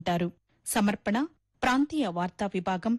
ఉంటారు సమర్పణ ప్రాంతీయ వార్తా విభాగం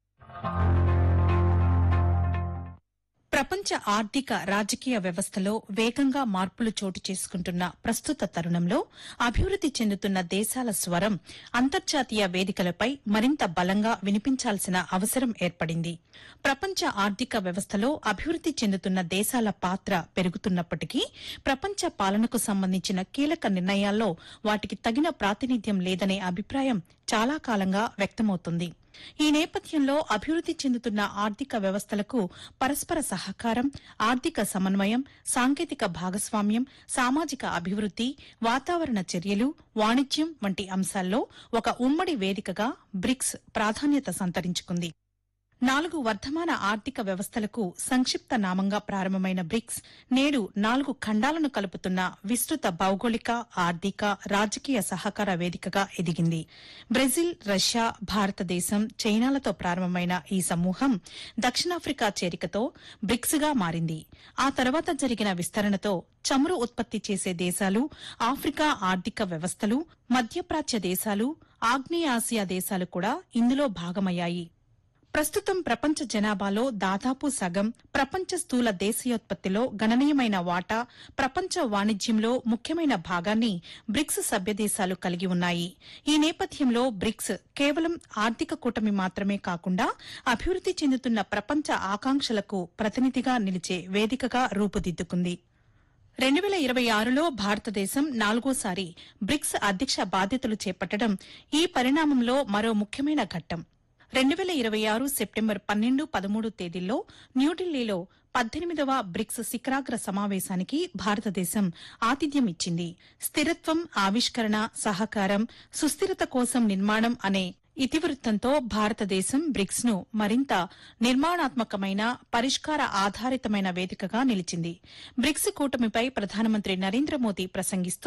ప్రపంచ ఆర్థిక రాజకీయ వ్యవస్థలో వేగంగా మార్పులు చోటు చేసుకుంటున్న ప్రస్తుత తరుణంలో అభివృద్ది చెందుతున్న దేశాల స్వరం అంతర్జాతీయ వేదికలపై మరింత బలంగా వినిపించాల్సిన అవసరం ఏర్పడింది ప్రపంచ ఆర్థిక వ్యవస్థలో అభివృద్ది చెందుతున్న దేశాల పాత్ర పెరుగుతున్నప్పటికీ ప్రపంచ పాలనకు సంబంధించిన కీలక నిర్ణయాల్లో వాటికి తగిన ప్రాతినిధ్యం లేదనే అభిప్రాయం చాలా కాలంగా వ్యక్తమవుతుంది ఈ నేపథ్యంలో అభివృద్ది చెందుతున్న ఆర్థిక వ్యవస్థలకు పరస్పర సహకారం ఆర్థిక సమన్వయం సాంకేతిక భాగస్వామ్యం సామాజిక అభివృద్ది వాతావరణ చర్యలు వాణిజ్యం వంటి అంశాల్లో ఒక ఉమ్మడి వేదికగా బ్రిక్స్ ప్రాధాన్యత సంతరించుకుంది నాలుగు వర్ధమాన ఆర్థిక వ్యవస్థలకు సంక్షిప్త నామంగా ప్రారంభమైన బ్రిక్స్ నేడు నాలుగు ఖండాలను కలుపుతున్న విస్తృత భౌగోళిక ఆర్థిక రాజకీయ సహకార వేదికగా ఎదిగింది బ్రెజిల్ రష్యా భారతదేశం చైనాలతో ప్రారంభమైన ఈ సమూహం దక్షిణాఫ్రికా చేరికతో బ్రిక్స్ గా మారింది ఆ తర్వాత జరిగిన విస్తరణతో చమురు ఉత్పత్తి చేసే దేశాలు ఆఫ్రికా ఆర్థిక వ్యవస్థలు మధ్యప్రాచ్య దేశాలు ఆగ్నేయాసియా దేశాలు కూడా ఇందులో భాగమయ్యాయి ప్రస్తుతం ప్రపంచ జనాభాలో దాదాపు సగం ప్రపంచ స్థూల దేశీయోత్పత్తిలో గణనీయమైన వాటా ప్రపంచ వాణిజ్యంలో ముఖ్యమైన భాగాన్ని బ్రిక్స్ సభ్యదేశాలు కలిగి ఉన్నాయి ఈ నేపథ్యంలో బ్రిక్స్ కేవలం ఆర్థిక కూటమి మాత్రమే కాకుండా అభివృద్ది చెందుతున్న ప్రపంచ ఆకాంక్షలకు ప్రతినిధిగా నిలిచే వేదికగా రూపుదిద్దుకుంది రెండు వేల ఇరవై ఆరులో భారతదేశం నాలుగోసారి బ్రిక్స్ అధ్యక్ష బాధ్యతలు చేపట్టడం ఈ పరిణామంలో మరో ముఖ్యమైన ఘట్టం రెండు వేల ఇరవై ఆరు సెప్టెంబర్ పన్నెండు పదమూడు తేదీల్లో న్యూఢిల్లీలో పద్దెనిమిదవ బ్రిక్స్ శిఖరాగ్ర సమావేశానికి భారతదేశం ఆతిథ్యం ఇచ్చింది స్థిరత్వం ఆవిష్కరణ సహకారం సుస్థిరత కోసం నిర్మాణం అనే ఇతివృత్తంతో భారతదేశం బ్రిక్స్ ను మరింత నిర్మాణాత్మకమైన పరిష్కార ఆధారితమైన వేదికగా నిలిచింది బ్రిక్స్ కూటమిపై ప్రధానమంత్రి నరేంద్ర మోదీ ప్రసంగిస్తూ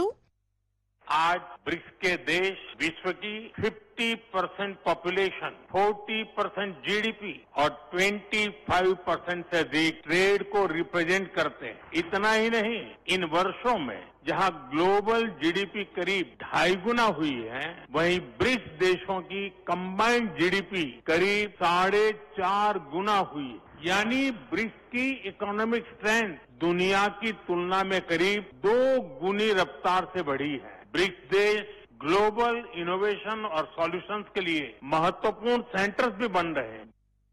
आज ब्रिक्स के देश विश्व की 50 परसेंट पॉपुलेशन 40 परसेंट जीडीपी और 25 परसेंट से अधिक ट्रेड को रिप्रेजेंट करते हैं इतना ही नहीं इन वर्षों में जहां ग्लोबल जीडीपी करीब ढाई गुना हुई है वहीं ब्रिक्स देशों की कंबाइंड जीडीपी करीब साढ़े चार गुना हुई यानी ब्रिक्स की इकोनॉमिक स्ट्रेंथ दुनिया की तुलना में करीब दो गुनी रफ्तार से बढ़ी है ब्रिक्स देश ग्लोबल इनोवेशन और सॉल्यूशंस के लिए महत्वपूर्ण सेंटर्स भी बन रहे हैं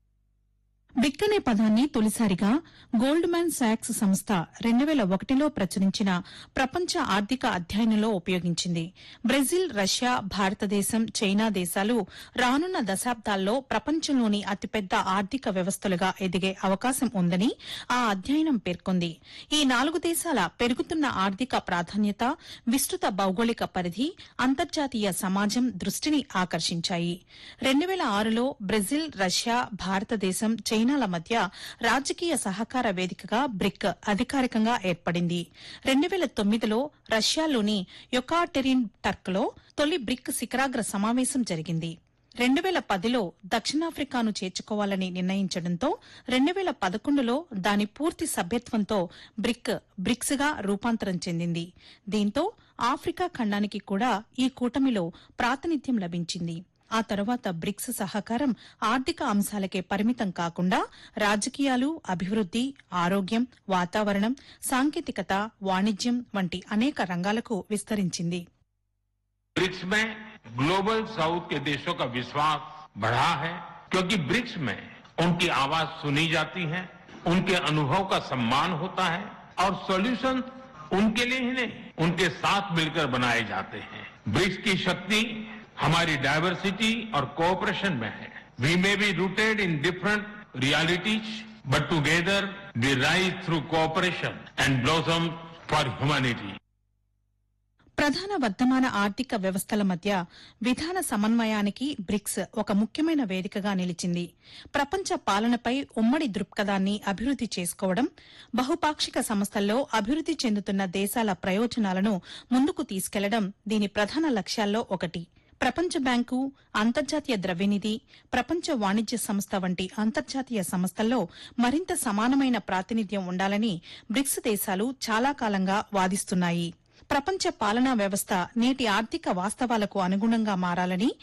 బిగ్ అనే పదాన్ని తొలిసారిగా గోల్డ్ మ్యాన్ సాక్స్ సంస్థ రెండు వేల ఒకటిలో ప్రచురించిన ప్రపంచ ఆర్థిక అధ్యయనంలో ఉపయోగించింది బ్రెజిల్ రష్యా భారతదేశం చైనా దేశాలు రానున్న దశాబ్దాల్లో ప్రపంచంలోని అతిపెద్ద ఆర్థిక వ్యవస్థలుగా ఎదిగే అవకాశం ఉందని ఆ అధ్యయనం పేర్కొంది ఈ నాలుగు దేశాల పెరుగుతున్న ఆర్థిక ప్రాధాన్యత విస్తృత భౌగోళిక పరిధి అంతర్జాతీయ సమాజం దృష్టిని ఆకర్షించాయి రెండు వేల ఆరులో బ్రెజిల్ రష్యా భారతదేశం చైనాల మధ్య రాజకీయ సహకార వేదికగా బ్రిక్ అధికారికంగా ఏర్పడింది రెండు వేల తొమ్మిదిలో రష్యాలోని యొకాటెరిన్ టర్క్లో తొలి బ్రిక్ శిఖరాగ్ర సమావేశం జరిగింది రెండు వేల పదిలో దక్షిణాఫ్రికాను చేర్చుకోవాలని నిర్ణయించడంతో రెండు వేల పదకొండులో దాని పూర్తి సభ్యత్వంతో బ్రిక్ బ్రిక్స్ గా రూపాంతరం చెందింది దీంతో ఆఫ్రికా ఖండానికి కూడా ఈ కూటమిలో ప్రాతినిధ్యం లభించింది ఆ తర్వాత బ్రిక్స్ సహకారం ఆర్థిక అంశాలకే పరిమితం కాకుండా రాజకీయాలు అభివృద్ది ఆరోగ్యం వాతావరణం సాంకేతికత వాణిజ్యం వంటి అనేక రంగాలకు విస్తరించింది ब्रिक्स में ग्लोबल साउथ के देशों का विश्वास बढ़ा है क्योंकि ब्रिक्स में उनकी आवाज सुनी जाती है उनके अनुभव का सम्मान होता है और सॉल्यूशन उनके लिए ही नहीं उनके साथ मिलकर बनाए जाते हैं ब्रिक्स की शक्ति हमारी डायवर्सिटी और कोऑपरेशन में है we may be rooted in different realities but together we rise through cooperation and blossom for humanity ప్రధాన వర్ధమాన ఆర్థిక వ్యవస్థల మధ్య విధాన సమన్వయానికి బ్రిక్స్ ఒక ముఖ్యమైన వేదికగా నిలిచింది ప్రపంచ పాలనపై ఉమ్మడి దృక్పథాన్ని అభివృద్ది చేసుకోవడం బహుపాక్షిక సంస్థల్లో అభివృద్ది చెందుతున్న దేశాల ప్రయోజనాలను ముందుకు తీసుకెళ్లడం దీని ప్రధాన లక్ష్యాల్లో ఒకటి ప్రపంచ బ్యాంకు అంతర్జాతీయ ద్రవ్యనిధి ప్రపంచ వాణిజ్య సంస్థ వంటి అంతర్జాతీయ సంస్థల్లో మరింత సమానమైన ప్రాతినిధ్యం ఉండాలని బ్రిక్స్ దేశాలు చాలా కాలంగా వాదిస్తున్నాయి ప్రపంచ పాలనా వ్యవస్థ నేటి ఆర్థిక వాస్తవాలకు అనుగుణంగా మారాలని